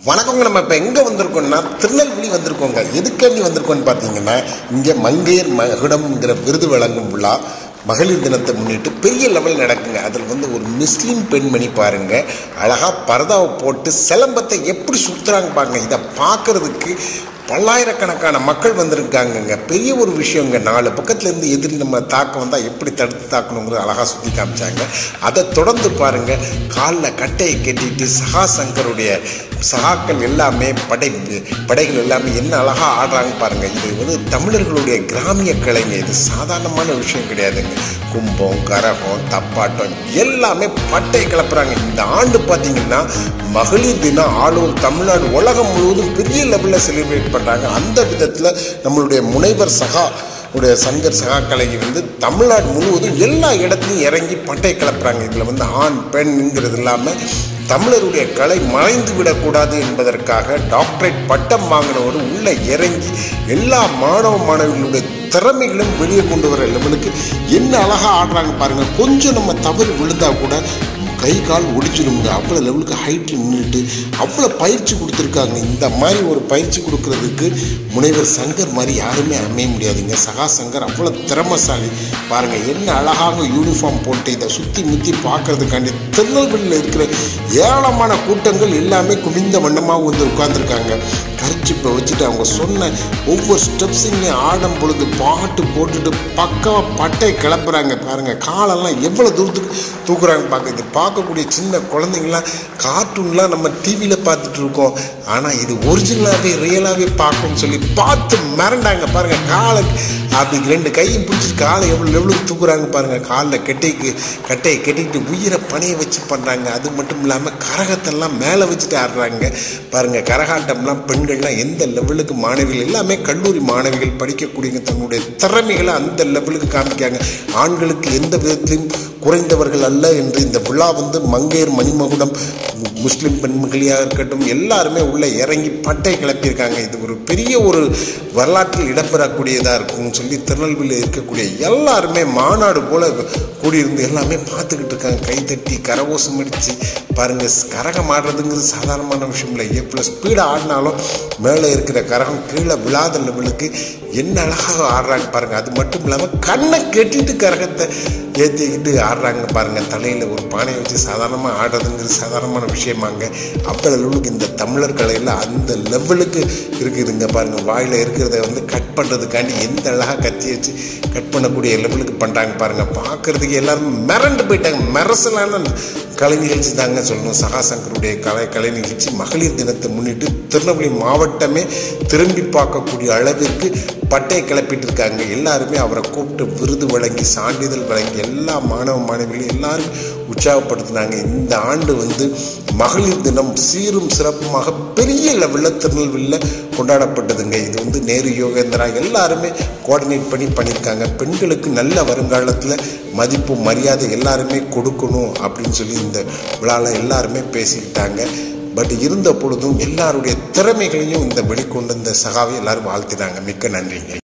வணக்கங்க நம்ம இப்போ எங்கே வந்திருக்கோம்னா திருநெல்வேலி வந்திருக்கோங்க எதுக்காண்டி வந்திருக்கோம்னு பார்த்தீங்கன்னா இங்கே மங்கையர் மகுடம்ங்கிற விருது வழங்கும் விழா மகளிர் தினத்தை முன்னிட்டு பெரிய லெவல் நடக்குங்க அதில் வந்து ஒரு முஸ்லீம் பெண்மணி பாருங்க அழகாக பரதாவை போட்டு சிலம்பத்தை எப்படி சுற்றுறாங்க பாருங்க இதை பார்க்கறதுக்கு பல்லாயிரக்கணக்கான மக்கள் வந்திருக்காங்கங்க பெரிய ஒரு விஷயங்க நாலு பக்கத்துலேருந்து எதிரி நம்ம தாக்க வந்தால் எப்படி தடுத்து தாக்கணுங்கிறது அழகாக சுற்றி காமிச்சாங்க அதை தொடர்ந்து பாருங்க காலில் கட்டையை கட்டிட்டு சகா சங்கருடைய சகாக்கள் எல்லாமே படை படைகள் எல்லாமே என்ன அழகாக ஆடுறாங்க பாருங்க இது வந்து தமிழர்களுடைய கிராமிய கலைங்க இது சாதாரணமான விஷயம் கிடையாதுங்க கும்பம் கரகம் தப்பாட்டம் எல்லாமே பட்டை கிளப்புறாங்க இந்த ஆண்டு பார்த்தீங்கன்னா மகளிர் தினம் ஆல் ஓவர் தமிழ்நாடு உலகம் முழுவதும் பெரிய லெவலில் செலிப்ரேட் பண்ணுறாங்க அந்த விதத்தில் நம்மளுடைய முனைவர் சகா உடைய சங்கர் சகாக்கலை வந்து தமிழ்நாடு முழுவதும் எல்லா இடத்துலையும் இறங்கி பட்டை கிளப்புறாங்க இதில் வந்து ஆண் பெண்ங்கிறது இல்லாமல் தமிழருடைய கலை மறைந்து விடக்கூடாது என்பதற்காக டாக்டரேட் பட்டம் வாங்கினவர் உள்ள இறங்கி எல்லா மாணவ மாணவிகளுடைய திறமைகளும் வெளியே கொண்டு வர லெவலுக்கு என்ன அழகாக ஆடுறாங்க பாருங்கள் கொஞ்சம் நம்ம தவறு விழுந்தா கூட கை கால் ஒடிச்சிடுங்க அவ்வளோ லெவலுக்கு ஹைட்டில் நின்றுட்டு அவ்வளோ பயிற்சி கொடுத்துருக்காங்க இந்த மாதிரி ஒரு பயிற்சி கொடுக்கறதுக்கு முனைவர் சங்கர் மாதிரி யாருமே அமைய முடியாதுங்க சகா சங்கர் அவ்வளோ திறமசாலி பாருங்கள் என்ன அழகாக யூனிஃபார்ம் போட்டு இதை சுற்றி முற்றி பார்க்கறதுக்காண்டி திருநெல்வேலியில் இருக்கிற ஏராளமான கூட்டங்கள் எல்லாமே குமிந்த வண்ணமாக வந்து உட்காந்துருக்காங்க கரிச்சிப்பை வச்சுட்டு அவங்க சொன்ன ஒவ்வொரு ஸ்டெப்ஸையும் ஆடும் பொழுது பாட்டு போட்டுட்டு பக்காவாக பட்டை கிளப்புறாங்க பாருங்கள் காலெல்லாம் எவ்வளோ தூரத்துக்கு தூக்குறாங்க பார்க்க இது பார்க்கக்கூடிய சின்ன குழந்தைங்களாம் கார்ட்டூன்லாம் நம்ம டிவியில் பார்த்துட்டு இருக்கோம் ஆனால் இது ஒரிஜினலாகவே ரியலாகவே பார்க்கணும்னு சொல்லி பார்த்து மிரண்டாங்க பாருங்கள் காலை அப்படி ரெண்டு கையும் பிடிச்சிட்டு காலை எவ்வளோ லெவலுக்கு தூக்குறாங்க பாருங்கள் காலில் கட்டைக்கு கட்டையை கட்டிக்கிட்டு உயிரை பணைய வச்சு பண்ணுறாங்க அது மட்டும் இல்லாமல் கரகத்தெல்லாம் மேலே வச்சுட்டு ஆடுறாங்க பாருங்கள் கரகாட்டம்லாம் பெண்கள்லாம் எந்த லெவலுக்கு மாணவிகள் எல்லாமே கல்லூரி மாணவிகள் படிக்கக்கூடிய தன்னுடைய திறமைகளை அந்த லெவலுக்கு காமிக்காங்க ஆண்களுக்கு எந்த விதத்திலும் குறைந்தவர்கள் அல்ல என்று இந்த விழா வந்து மங்கையர் மணிமகுடம் முஸ்லீம் பெண்மகளியாக இருக்கட்டும் எல்லாருமே உள்ளே இறங்கி பட்டை கிளப்பியிருக்காங்க இது ஒரு பெரிய ஒரு வரலாற்றில் இடம்பெறக்கூடியதாக இருக்கும்னு சொல்லி திருநெல்வேலியில் இருக்கக்கூடிய எல்லாருமே மாநாடு போல கூடியிருந்து எல்லாமே பார்த்துக்கிட்டு இருக்காங்க கைத்தட்டி கரகோசம் அடித்து பாருங்கள் கரகம் ஆடுறதுங்கிறது சாதாரணமான விஷயம் இல்லை எவ்வளோ ஸ்பீடாக ஆடினாலும் மேலே இருக்கிற கரகம் கீழே விழாத லெவலுக்கு என்ன அழகாக ஆடுறாங்க பாருங்கள் அது மட்டும் இல்லாமல் கண்ணை கட்டிட்டு கரகத்தை ஏற்றிக்கிட்டு ஆடுறாங்க பாருங்கள் தலையில் ஒரு பானையை வச்சு சாதாரணமாக ஆடுறதுங்கிறது சாதாரணமான விஷயமாங்க அப்போ லெவலுக்கு இந்த தமிழர் கலையில் அந்த லெவலுக்கு இருக்குதுங்க பாருங்கள் வாயில் இருக்கிறத வந்து கட் பண்ணுறதுக்காண்டி எந்த அழகாக கத்தி வச்சு கட் பண்ணக்கூடிய லெவலுக்கு பண்ணுறாங்க பாருங்கள் பார்க்குறதுக்கு எல்லாரும் மிரண்டு போயிட்டாங்க மிரசலான கலை நிகழ்ச்சி தாங்க சொல்லணும் சகாசங்கருடைய கலை கலை நிகழ்ச்சி மகளிர் தினத்தை முன்னிட்டு திருநெல்வேலி மாவட்டமே திரும்பி பார்க்கக்கூடிய அளவிற்கு பட்டையை கிளப்பிட்டு இருக்காங்க எல்லாருமே அவரை கூப்பிட்டு விருது வழங்கி சான்றிதழ் வழங்கி எல்லா மாணவ மாணவிகளும் எல்லாரும் உற்சாகப்படுத்தினாங்க இந்த ஆண்டு வந்து மகளிர் தினம் சீரும் சிறப்புமாக பெரிய லெவலில் திருநெல்வேலியில் கொண்டாடப்பட்டதுங்க இது வந்து நேரு யோகேந்திரா எல்லாருமே கோஆர்டினேட் பண்ணி பண்ணியிருக்காங்க பெண்களுக்கு நல்ல வருங்காலத்தில் மதிப்பு மரியாதை எல்லாருமே கொடுக்கணும் அப்படின்னு சொல்லி இந்த விழாவில் எல்லாருமே பேசிக்கிட்டாங்க பட் இருந்த பொழுதும் எல்லாருடைய திறமைகளையும் இந்த வெளிக்கொண்டு இந்த சகாவை எல்லாரும் வாழ்த்தினாங்க மிக்க நன்றிங்க